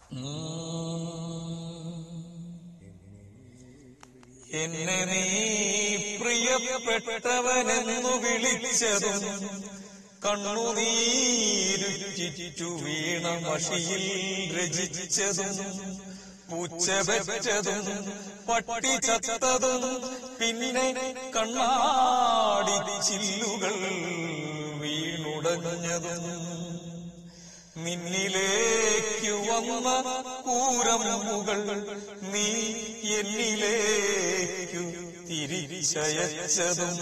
എന്നെ നീ പ്രിയപ്പെട്ടവനെന്നു വിളിച്ചതും കണ്ണുനീരുറ്റിറ്റു വീണ മഷിയിൽ രചിച്ചതും പൂച്ച വെച്ചതും പട്ടി ചത്തതും പിന്നെ കണ്ണാടി ചില്ലുകൾ വീണുടഞ്ഞതും നിന്നിലേക്കു വന്ന കൂരമ്പുകൾ നീ എന്നിലേക്കു തിരിച്ചയച്ചതും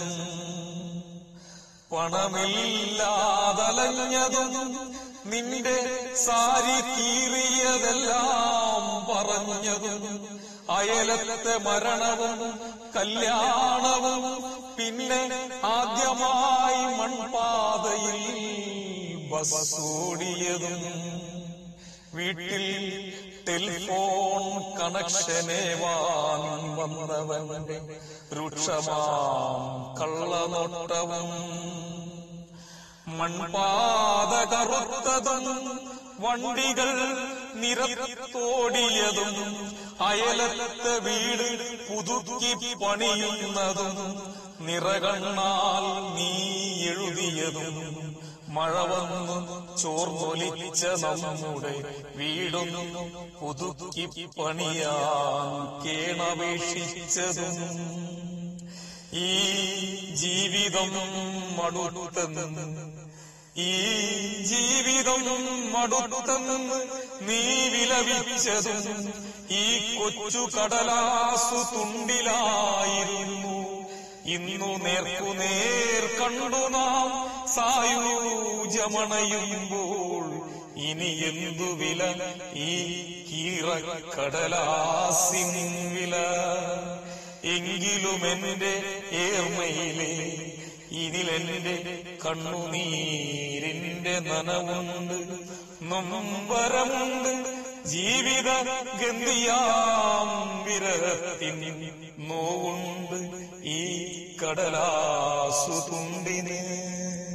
പണമില്ലാതലഞ്ഞതും നിന്റെ സാരി കീറിയതെല്ലാം പറഞ്ഞതും അയലത്തെ മരണവും കല്യാണവും പിന്നെ ആദ്യമായി മൺപാതയിൽ ബസ് ഓടിയതും വീട്ടിൽ ടെലിഫോൺ കണക്ഷനേവാൻ വന്നവന്റെ രൂക്ഷമാം കള്ളനോട്ടവും മൺപാത കറുത്തതും വണ്ടികൾ നിരത്തോടിയതും അയലത്തെ വീട് പുതുക്കി പണിയുന്നതും നിറകണ്ണാൽ നീ എഴുതിയതും മഴ വന്നു ചോർന്നൊലിച്ച നമ്മുടെ വീടൊന്നു പുതുക്കി പണിയാൻ കേണപേക്ഷിച്ചതും ഈ ജീവിതം മടുത്തെന്ന് ഈ ജീവിതം മടുത്തെന്ന് നീ വിലപിച്ചതും ഈ കൊച്ചു കടലാസു തുണ്ടിലായിരുന്നു ഇന്നു നേർക്കുനേർ കണ്ടു നാം സായൂജമണയുമ്പോൾ ഇനി എന്തു വില ഈ കീറക്കടലാസിൻ വില എങ്കിലും എന്റെ ഏർമയിലെ ഇതിലെന്റെ കണ്ണുനീരിന്റെ നനവുണ്ട് നൊമ്പരമുണ്ട് ജീവിത ഗന്ധിയാം വിരഹത്തിൻ നോവുണ്ട് ഈ കടലാസു തുണ്ടിന്